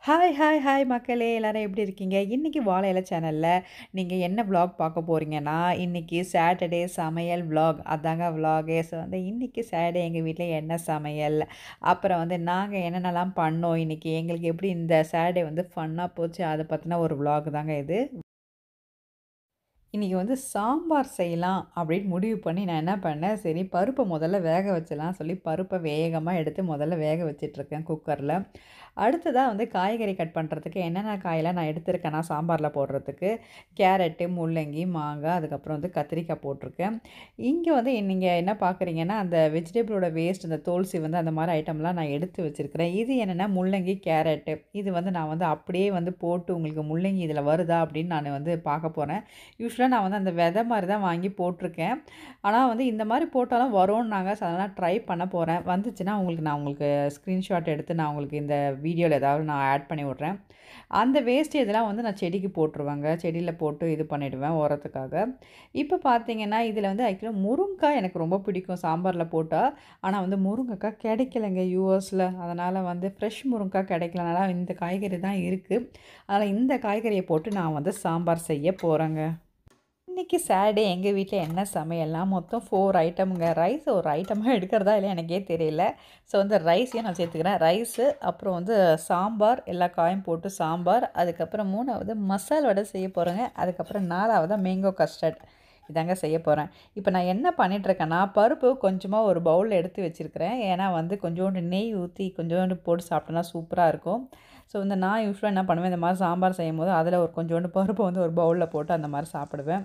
Hi, hi, hi மக்களே! எல்லாரும் எப்படி இருக்கீங்க? இன்னைக்கு வாழை இலை சேனல்ல நீங்க என்ன விளாக் பார்க்க போறீங்கன்னா, இன்னைக்கு சாட்டர்டே சமையல் விளாக். அதாங்க விளாகே. ஸோ வந்து இன்னைக்கு சாட்டர்டே எங்க வீட்ல என்ன சமையல்? அப்புறம் வந்து நாங்க என்னென்னலாம் பண்ணோம் இன்னைக்கு, எங்களுக்கு எப்படி இந்த சாட்டர்டே வந்து ஃபன்னா போச்சு, அத பத்தின ஒரு விளாக் தாங்க இது. இன்னைக்கு வந்து சாம்பார் செய்யலாம் அப்படின்னு முடிவு பண்ணி நான் என்ன பண்ணேன், சரி பருப்ப முதல்ல வேக வச்சிடலாம் சொல்லி பருப்ப வேகமா எடுத்து முதல்ல வேக வச்சுட்ருக்கேன் குக்கர்ல. அடுத்ததா வந்து காய்கறி கட் பண்ணுறதுக்கு என்னென்ன காயெல்லாம் நான் எடுத்திருக்கேன்னா சாம்பார்ல போடுறதுக்கு, கேரட்டு, முள்ளங்கி, மாங்காய், அதுக்கப்புறம் வந்து கத்திரிக்காய் போட்டிருக்கேன். இங்க வந்து நீங்க என்ன பார்க்குறீங்கன்னா, அந்த வெஜிடபிளோட வேஸ்ட் அந்த தோல் சீவுந்து அந்த மாரி ஐட்டம்லாம் நான் எடுத்து வச்சிருக்கிறேன். இது என்னன்னா முள்ளங்கி, கேரட்டு. இது வந்து நான் வந்து அப்படியே வந்து போட்டு உங்களுக்கு முள்ளங்கி இதில வருதா அப்படின்னு நான் வந்து பார்க்க போறேன். யூசுவலா நான் வந்து அந்த விதை மாரி தான் வாங்கி போட்டிருக்கேன். ஆனா வந்து இந்த மாரி போட்டாலும் வரும்னாங்க. ஸோ அதனால ட்ரை பண்ண போறேன். வந்துச்சுன்னா உங்களுக்கு நான் உங்களுக்கு ஸ்க்ரீன்ஷாட் எடுத்து நான் உங்களுக்கு இந்த வீடியோல ஏதாவது நான் ஆட் பண்ணி விடுறேன். அந்த வேஸ்ட் இதெல்லாம் வந்து நான் செடிக்கு போட்டுருவேங்க. செடியில போட்டு இது பண்ணிடுவேன் உரத்துக்காக. இப்ப பார்த்தீங்கன்னா, இதில வந்து ஆக்சுவலா முருங்காய் எனக்கு ரொம்ப பிடிக்கும் சாம்பார்ல போட்டா. ஆனா வந்து முருங்கக்காய் கிடைக்கலங்க யுஎஸ்ல. அதனால வந்து ஃப்ரெஷ் முருங்காய் கிடைக்கலனால இந்த காய்கறி தான் இருக்கு. அதனால இந்த காய்கறிய போட்டு நான் வந்து சாம்பார் செய்ய போறேங்க. இன்னைக்கு சாட்டர்டே எங்க வீட்ல என்ன சமையல்னா, மொத்தம் 4 ஐட்டம்ங்க. ரைஸ் ஒரு ஐட்டமா எடுக்கிறதா இல்லையா எனக்கே தெரியல. ஸோ வந்து ரைஸையும் நான் சேர்த்துக்கிறேன். ரைஸு, அப்புறம் வந்து சாம்பார், எல்லா காயும் போட்டு சாம்பார், அதுக்கப்புறம் 3வது மசால் வடை செய்ய போறேங்க. அதுக்கப்புறம் 4வதா மேங்கோ கஸ்டர்ட். இதாங்க செய்ய போறேன். இப்ப நான் என்ன பண்ணிட்டுருக்கேன்னா, பருப்பு கொஞ்சமா ஒரு பவுல்ல எடுத்து வச்சிருக்கிறேன். ஏன்னா வந்து கொஞ்சோண்டு நெய் ஊத்தி கொஞ்சோண்டு போட்டு சாப்பிட்டோம்னா சூப்பரா இருக்கும். ஸோ வந்து நான் யூசுவலா என்ன பண்ணுவேன், இந்த மாரி சாம்பார் செய்யும்போது அதில ஒரு கொஞ்சோண்டு பருப்ப வந்து ஒரு பவுல்ல போட்டு அந்த மாரி சாப்பிடுவேன்.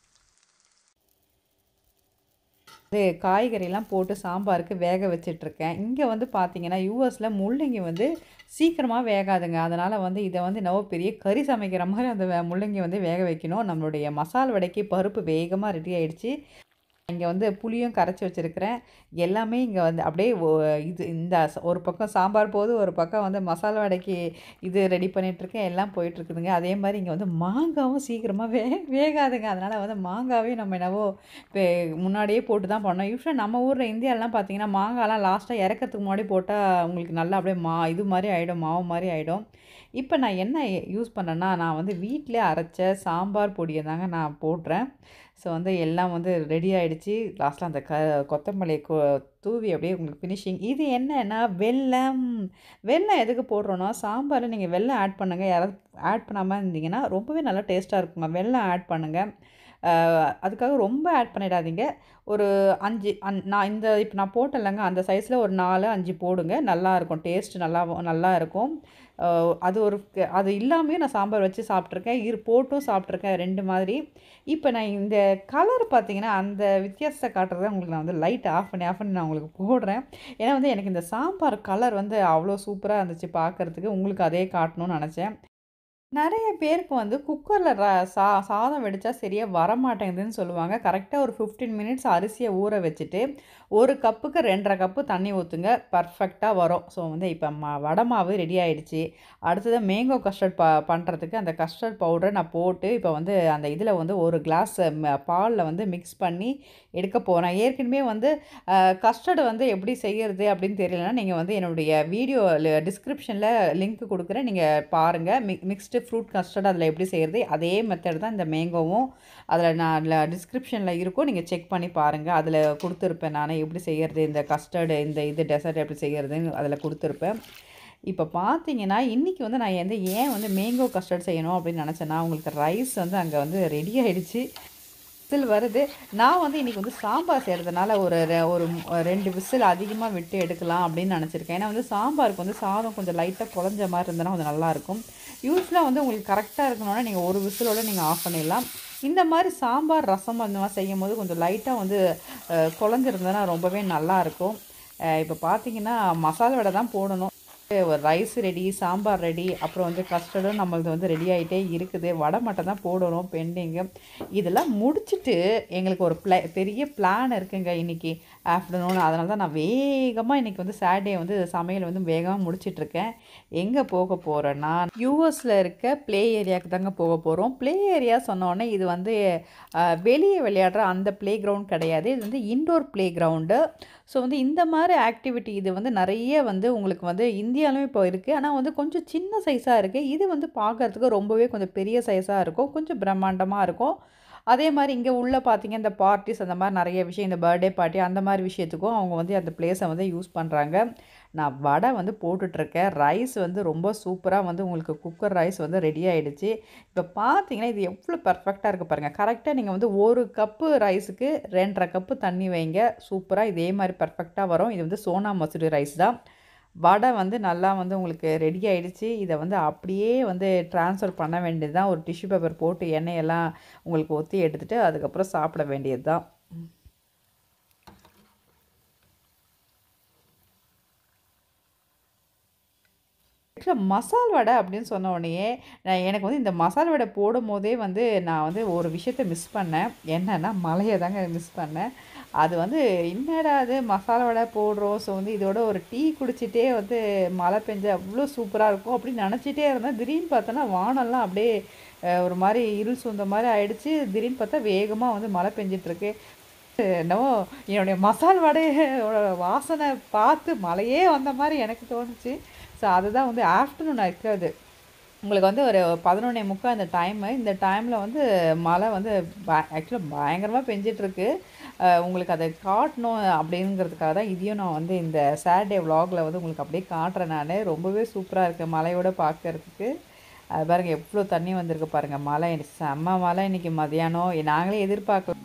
இது காய்கறிலாம் போட்டு சாம்பாருக்கு வேக வச்சுட்ருக்கேன். இங்க வந்து பார்த்தீங்கன்னா, யுஎஸ்ல முள்ளங்கி வந்து சீக்கிரமா வேகாதுங்க. அதனால வந்து இத வந்து என்னவோ பெரிய கறி சமைக்கிற மாரி அந்த வே முள்ளங்கி வந்து வேக வைக்கணும். நம்மளுடைய மசால் வடைக்கு பருப்பு வேகமா ரெடி ஆயிடுச்சு. இங்க வந்து புளியும் கரைச்சு வச்சிருக்கிறேன். எல்லாமே இங்க வந்து அப்படியே ஒ இது இந்த ஒரு பக்கம் சாம்பார் போது, ஒரு பக்கம் வந்து மசாலா வடைக்கு இது ரெடி பண்ணிட்டுருக்கேன். எல்லாம் போயிட்டுருக்குதுங்க. அதே மாரி இங்க வந்து மாங்காவும் சீக்கிரமா வே வேகாதுங்க. அதனால வந்து மாங்காவையும் நம்ம என்னவோ பெ முன்னாடியே போட்டு தான் பண்ணோம். யூசுவலா நம்ம ஊர்ல இந்தியாலலாம் பார்த்தீங்கன்னா, மாங்காலாம் லாஸ்ட்டா இறக்கறதுக்கு முன்னாடி போட்டா உங்களுக்கு நல்லா அப்படியே மா இது மாரி ஆயிடும், மாவு மாரி ஆயிடும். இப்ப நான் என்ன யூஸ் பண்ணேன்னா, நான் வந்து வீட்லயே அரைச்ச சாம்பார் பொடிய தாங்க நான் போடுறேன். ஸோ வந்து எல்லாம் வந்து ரெடி ஆயிடுச்சு. லாஸ்ட்ல அந்த க கொத்தமல்லிய கொ தூவி அப்படியே உங்களுக்கு ஃபினிஷிங். இது என்னன்னா வெல்லம். வெல்லம் எதுக்கு போடுறோம்னா, சாம்பார்ல நீங்க வெல்லம் ஆட் பண்ணுங்க. யாராவது ஆட் பண்ணாம இருந்தீங்கன்னா, ரொம்பவே நல்லா டேஸ்ட்டா இருக்குங்க. வெல்லம் ஆட் பண்ணுங்க. அ அதுக்காக ரொம்ப ஆட் பண்ணிடாதீங்க. ஒரு 5 அன் நான் இந்த இப்ப நான் போட்டேன்லங்க, அந்த சைஸ்ல ஒரு 4, 5 போடுங்க. நல்லாருக்கும். டேஸ்ட் நல்லாவும் நல்லா இருக்கும். அ அது ஒரு அது இல்லாமயும் நான் சாம்பார் வச்சு சாப்பிட்டுருக்கேன். இரு போட்டும் சாப்பிட்டுருக்கேன் 2 மாதிரி. இப்ப நான் இந்த கலர் பார்த்தீங்கன்னா, அந்த வித்தியாசத்த காட்டுறத உங்களுக்கு நான் வந்து லைட் ஆஃப் பண்ணி, ஆஃப் பண்ணி நான் உங்களுக்கு போடுறேன். ஏன்னா வந்து எனக்கு இந்த சாம்பார் கலர் வந்து அவ்வளோ சூப்பரா இருந்துச்சு பார்க்கறதுக்கு. உங்களுக்கு அதே காட்டணும்னு நெனச்சேன். நெறைய பேருக்கு வந்து குக்கர்ல ர சா சாதம் வடிச்சா சரியா வரமாட்டேங்குதுன்னு சொல்லுவாங்க. கரெக்ட்டா ஒரு 15 மினிட்ஸ் அரிசிய ஊற வச்சுட்டு, 1 கப்புக்கு 2 1/2 கப்பு தண்ணி ஊத்துங்க. பெர்ஃபெக்ட்டா வரும். ஸோ வந்து இப்ப ம வடை மாவு ரெடி ஆயிடுச்சு. அடுத்தது மேங்கோ கஸ்டர்ட் ப பண்றதுக்கு அந்த கஸ்டர்ட் பவுடர நான் போட்டு, இப்ப வந்து அந்த இதில வந்து 1 கிளாஸ் ம பால்ல வந்து மிக்ஸ் பண்ணி எடுக்க போறேன். ஏற்கனவே வந்து அ கஸ்டர்ட் வந்து எப்படி செய்யறது அப்படின்னு தெரியலன்னா, நீங்க வந்து என்னுடைய வீடியோ ல டிஸ்கிரிப்ஷன்ல லிங்க் குடுக்குறேன். நீங்க பாருங்க. மி மிக்ஸ்டு ஃப்ரூட் கஸ்டர்ட் அதில எப்படி செய்றது, அதே மெத்தட் தான் இந்த மேங்கோவும். அதில நான் ல டிஸ்கிரிப்ஷன்ல இருக்கும். நீங்க செக் பண்ணி பாருங்க. அதில குடுத்துருப்பேன் நானு. எப்படி செய்யறது, இந்த கஸ்டர்டு இந்த இது டெசர்ட் எப்படி செய்யறதுன்னு அதில குடுத்துருப்பேன். இப்ப பார்த்தீங்கன்னா, இன்னைக்கு வந்து நான் வந்து ஏன் வந்து மேங்கோ கஸ்டர்ட் செய்யணும் அப்படின்னு நெனச்சேன்னா, உங்களுக்கு ரைஸ் வந்து அங்க வந்து ரெடி ஆயிடுச்சு. விசில் வருது. நான் வந்து இன்னைக்கு வந்து சாம்பார் செய்றதுனால ஒரு ரெ ஒரு 2 விசில் அதிகமா விட்டு எடுக்கலாம் அப்படின்னு நெனச்சிருக்கேன். ஏன்னா வந்து சாம்பாருக்கு வந்து சாதம் கொஞ்சம் லைட்டா குழஞ்ச மாரி இருந்ததுனா கொஞ்சம் நல்லாயிருக்கும். யூசுவலா வந்து உங்களுக்கு கரெக்ட்டா இருக்கணும்னா, நீங்க ஒரு விசிலோட நீங்க ஆஃப் பண்ணிடலாம். இந்த மாரி சாம்பார், ரசம் அந்த மாரி செய்யும்போது கொஞ்சம் லைட்டா வந்து அ குழஞ்சிருந்ததுனா ரொம்பவே நல்லாயிருக்கும். அ இப்ப பார்த்தீங்கன்னா, மசால் வடை தான் போடணும். ஒரு ரைஸ் ரெடி, சாம்பார் ரெடி, அப்புறம் வந்து கஸ்டர்டும் நம்மளது வந்து ரெடி ஆயிட்டே இருக்குது. வடை மட்டும் தான் போடணும் பெண்டிங்கு. இதெல்லாம் முடிச்சுட்டு எங்களுக்கு ஒரு ப்ள பெரிய பிளான் இருக்குங்க இன்னைக்கு ஆஃப்டர்நூன். அதனால தான் நான் வேகமா இன்னைக்கு வந்து சாட்டர்டே வந்து சமையல் வந்து வேகமா முடிச்சுட்ருக்கேன். எங்க போக போறேன்னா, யுஎஸ்ல இருக்க ப்ளே ஏரியாவுக்கு தாங்க போக போறோம். ப்ளே ஏரியா சொன்னோனே இது வந்து அ வெளிய விளையாடுற அந்த ப்ளே கிரவுண்ட் கிடையாது. இது வந்து இன்டோர் ப்ளே கிரவுண்டு. ஸோ வந்து இந்த மாரி ஆக்டிவிட்டி இது வந்து நெறைய வந்து உங்களுக்கு வந்து இந்தியா இந்தியாவிலும் இப்போ இருக்குது ஆனால் வந்து கொஞ்சம் சின்ன சைஸாக இருக்குது இது வந்து பார்க்கறதுக்கு ரொம்பவே கொஞ்சம் பெரிய சைஸாக இருக்கும் கொஞ்சம் பிரம்மாண்டமாக இருக்கும் அதே மாதிரி இங்கே உள்ளே பார்த்தீங்க இந்த பார்ட்டிஸ் அந்த மாதிரி நிறைய விஷயம் இந்த பர்த்டே பார்ட்டி அந்த மாதிரி விஷயத்துக்கும் அவங்க வந்து அந்த பிளேஸை வந்து யூஸ் பண்ணுறாங்க நான் வடை வந்து போட்டுட்ருக்கேன் ரைஸ் வந்து ரொம்ப சூப்பராக வந்து உங்களுக்கு குக்கர் ரைஸ் வந்து ரெடி ஆகிடுச்சு இப்போ பார்த்தீங்கன்னா இது எவ்வளோ பர்ஃபெக்டாக இருக்குது பாருங்கள் கரெக்டாக நீங்கள் வந்து ஒரு கப்பு ரைஸுக்கு ரெண்டரை கப்பு தண்ணி வைங்க சூப்பராக இதே மாதிரி பர்ஃபெக்டாக வரும் இது வந்து சோனா மசூரி ரைஸ் தான் வடை வந்து நல்லா வந்து உங்களுக்கு ரெடி ஆகிடுச்சு இதை வந்து அப்படியே வந்து ட்ரான்ஸ்ஃபர் பண்ண வேண்டியது தான் ஒரு டிஷ்யூ பேப்பர் போட்டு எண்ணெயெல்லாம் உங்களுக்கு ஒத்தி எடுத்துகிட்டு அதுக்கப்புறம் சாப்பிட வேண்டியது தான் ஆக்சுவலாக மசால் வடை அப்படின்னு சொன்ன உடனே நான் எனக்கு வந்து இந்த மசால் வடை போடும் போதே வந்து நான் வந்து ஒரு விஷயத்த மிஸ் பண்ணேன் என்னென்னா மலையை தாங்க மிஸ் பண்ணேன் அது வந்து என்னடா அது மசாலா வடை போடுறோம் ஸோ வந்து இதோட ஒரு டீ குடிச்சிட்டே வந்து மழை பெஞ்சா அவ்வளோ சூப்பராக இருக்கும் அப்படின்னு நினச்சிட்டே இருந்தேன் திடீர்னு பார்த்தோன்னா வானம்லாம் அப்படியே ஒரு மாதிரி இருள் சூழ்ந்த மாதிரி ஆயிடுச்சு திடீர்னு பார்த்தா வேகமாக வந்து மழை பெஞ்சிட்ருக்கு என்னவோ என்னுடைய மசால் வடையோட வாசனை பார்த்து மழையே வந்த மாதிரி எனக்கு தோணுச்சு ஸோ அதுதான் வந்து ஆஃப்டர்நூன் இருக்காது உங்களுக்கு வந்து ஒரு பதினொன்னே முக்கால் இந்த டைமு இந்த டைமில் வந்து மழை வந்து ப ஆக்சுவலாக பயங்கரமாக பெஞ்சிட்ருக்கு உங்களுக்கு அதை காட்டணும் அப்படிங்கிறதுக்காக தான் இதையும் நான் வந்து இந்த சாட்டர்டே விலாகில் வந்து உங்களுக்கு அப்படியே காட்டுறேன் நான் ரொம்பவே சூப்பராக இருக்குது மலையோட பார்க்கறதுக்கு அது பாருங்கள் எவ்வளோ தண்ணி வந்திருக்கு பாருங்கள் மழை செம்ம மழை இன்றைக்கி மதியானம் நாங்களே எதிர்பார்க்க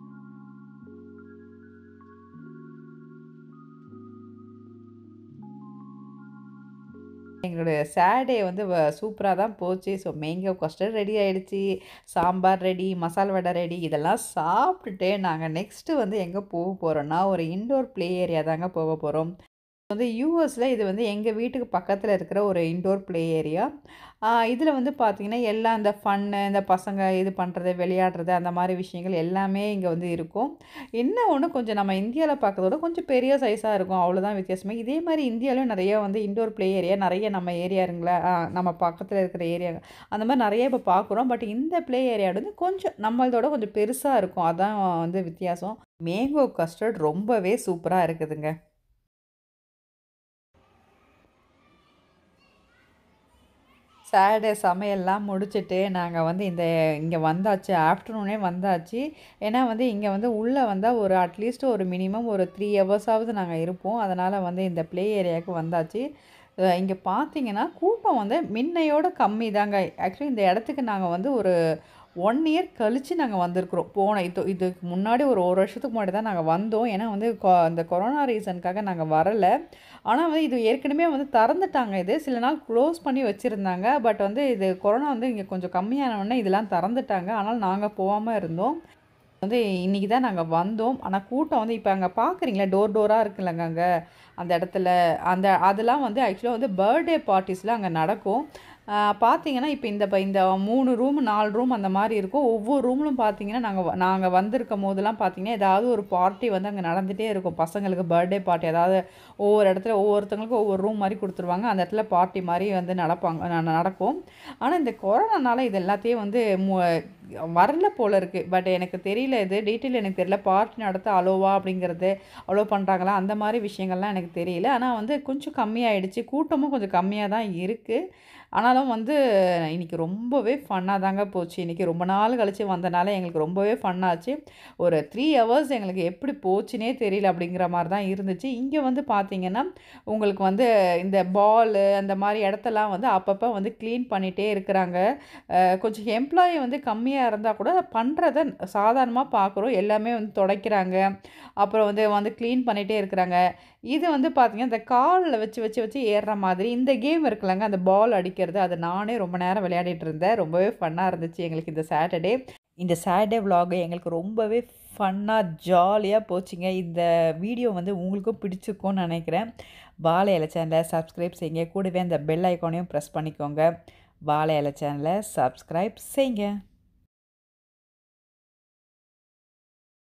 எங்களுடைய சாட்டே வந்து சூப்பராக தான் போச்சு ஸோ மேங்கோ கஸ்டர்ட் ரெடி ஆகிடுச்சி சாம்பார் ரெடி மசால் வடை ரெடி இதெல்லாம் சாப்பிட்டுட்டு நாங்கள் நெக்ஸ்ட்டு வந்து எங்கே போக போகிறோன்னா ஒரு இன்டோர் ப்ளே ஏரியா தாங்க போக போகிறோம் வந்து யூஎஸில் இது வந்து எங்கள் வீட்டுக்கு பக்கத்தில் இருக்கிற ஒரு இன்டோர் ப்ளே ஏரியா இதில் வந்து பார்த்திங்கன்னா எல்லா இந்த ஃபன்னு இந்த பசங்க இது பண்ணுறது விளையாடுறது அந்த மாதிரி விஷயங்கள் எல்லாமே இங்கே வந்து இருக்கும் என்ன ஒன்று கொஞ்சம் நம்ம இந்தியாவில் பார்க்கறதோட கொஞ்சம் பெரிய சைஸாக இருக்கும் அவ்வளோதான் வித்தியாசமே இதே மாதிரி இந்தியாவிலும் நிறைய வந்து இன்டோர் ப்ளே ஏரியா நிறைய நம்ம ஏரியாருங்களா நம்ம பக்கத்தில் இருக்கிற ஏரியா அந்த மாதிரி நிறைய இப்போ பார்க்குறோம் பட் இந்த ப்ளே ஏரியா வந்து கொஞ்சம் நம்மளதோட கொஞ்சம் பெருசாக இருக்கும் அதான் வந்து வித்தியாசம் மேங்கோ கஸ்டர்ட் ரொம்பவே சூப்பராக இருக்குதுங்க சாட்டர்டே சமையல்லாம் முடிச்சுட்டு நாங்கள் வந்து இந்த இங்கே வந்தாச்சு ஆஃப்டர்நூனே வந்தாச்சு ஏன்னா வந்து இங்கே வந்து உள்ளே வந்தால் ஒரு அட்லீஸ்ட் ஒரு மினிமம் ஒரு த்ரீ ஹவர்ஸாவது நாங்கள் இருப்போம் அதனால் வந்து இந்த ப்ளே ஏரியாவுக்கு வந்தாச்சு இங்கே பார்த்தீங்கன்னா கூட்டம் வந்து முன்னையோட கம்மி தாங்க ஆக்சுவலி இந்த இடத்துக்கு நாங்கள் வந்து ஒரு ஒன் இயர் கழித்து நாங்கள் வந்திருக்கிறோம் போன இது இதுக்கு முன்னாடி ஒரு ஒரு வருஷத்துக்கு முன்னாடி தான் நாங்கள் வந்தோம் ஏன்னா வந்து கொ இந்த கொரோனா ரீசனுக்காக நாங்கள் வரலை ஆனால் வந்து இது ஏற்கனவே வந்து திறந்துட்டாங்க இது சில நாள் க்ளோஸ் பண்ணி வச்சுருந்தாங்க பட் வந்து இது கொரோனா வந்து இங்கே கொஞ்சம் கம்மியானவுடனே இதெல்லாம் திறந்துட்டாங்க ஆனால் நாங்கள் போகாமல் இருந்தோம் வந்து இன்றைக்கி தான் நாங்கள் வந்தோம் ஆனால் கூட்டம் வந்து இப்போ அங்கே பார்க்குறீங்களா டோர் டோராக இருக்குல்லங்க அங்கே அந்த இடத்துல அந்த அதெல்லாம் வந்து ஆக்சுவலாக வந்து பர்த்டே பார்ட்டிஸ்லாம் அங்கே நடக்கும் பார்த்தீங்கன்னா இப்போ இந்த இப்போ இந்த மூணு ரூம் நாலு ரூம் அந்த மாதிரி இருக்கும் ஒவ்வொரு ரூம்லும் பார்த்தீங்கன்னா நாங்கள் நாங்கள் வந்திருக்கும் போதெல்லாம் பார்த்தீங்கன்னா ஏதாவது ஒரு பார்ட்டி வந்து அங்கே நடந்துகிட்டே இருக்கும் பசங்களுக்கு பர்த்டே பார்ட்டி அதாவது ஒவ்வொரு இடத்துல ஒவ்வொருத்தங்களுக்கும் ஒவ்வொரு ரூம் மாதிரி கொடுத்துருவாங்க அந்த இடத்துல பார்ட்டி மாதிரி வந்து நடப்பாங்க ந- நடக்கும் ஆனால் இந்த கொரோனானால இது எல்லாத்தையும் வந்து மு- வரல போல இருக்குது பட் எனக்கு தெரியல இது டீட்டெயில் எனக்கு தெரியல பார்ட்டி நடத்த அலோவா அப்படிங்கிறது அலோ பண்ணுறாங்களா அந்த மாதிரி விஷயங்கள்லாம் எனக்கு தெரியல ஆனால் வந்து கொஞ்சம் கம்மியாயிடுச்சு கூட்டமும் கொஞ்சம் கம்மியாக தான் இருக்குது ஆனாலும் வந்து இன்னைக்கு ரொம்பவே ஃபன்னாக தாங்க போச்சு இன்றைக்கி ரொம்ப நாள் கழிச்சு வந்தனால எங்களுக்கு ரொம்பவே ஃபன்னாச்சு ஒரு த்ரீ ஹவர்ஸ் எங்களுக்கு எப்படி போச்சுனே தெரியல அப்படிங்கிற மாதிரி தான் இருந்துச்சு இங்கே வந்து பார்த்தீங்கன்னா உங்களுக்கு வந்து இந்த பாலு அந்த மாதிரி இடத்தெல்லாம் வந்து அப்பப்போ வந்து க்ளீன் பண்ணிகிட்டே இருக்கிறாங்க அஹ் கொஞ்சம் எம்ப்ளாயி வந்து கம்மியாக இருந்தால் கூட பண்ணுறத சாதாரணமாக பார்க்குறோம் எல்லாமே வந்து துடைக்கிறாங்க அப்புறம் வந்து வந்து க்ளீன் பண்ணிகிட்டே இருக்கிறாங்க இது வந்து பார்த்தீங்கன்னா இந்த காலில் வச்சு வச்சு வச்சு ஏறுற மாதிரி இந்த கேம் இருக்குல்லங்க அந்த பால் அடிக்கிறது அது நானே ரொம்ப நேரம் விளையாடிட்டு இருந்தேன் ரொம்பவே ஃபன்னாக இருந்துச்சு எங்களுக்கு இந்த சாட்டர்டே இந்த சாட்டர்டே vlog எங்களுக்கு ரொம்பவே ஃபன்னாக ஜாலியாக போச்சுங்க இந்த வீடியோ வந்து உங்களுக்கும் பிடிச்சிருக்கும்னு நினைக்கிறேன் வாழை இலை சேனலை சப்ஸ்கிரைப் செய்யுங்க கூடவே அந்த பெல் ஐக்கானையும் ப்ரெஸ் பண்ணிக்கோங்க வாழை இலை சேனலை சப்ஸ்கிரைப் செய்யுங்க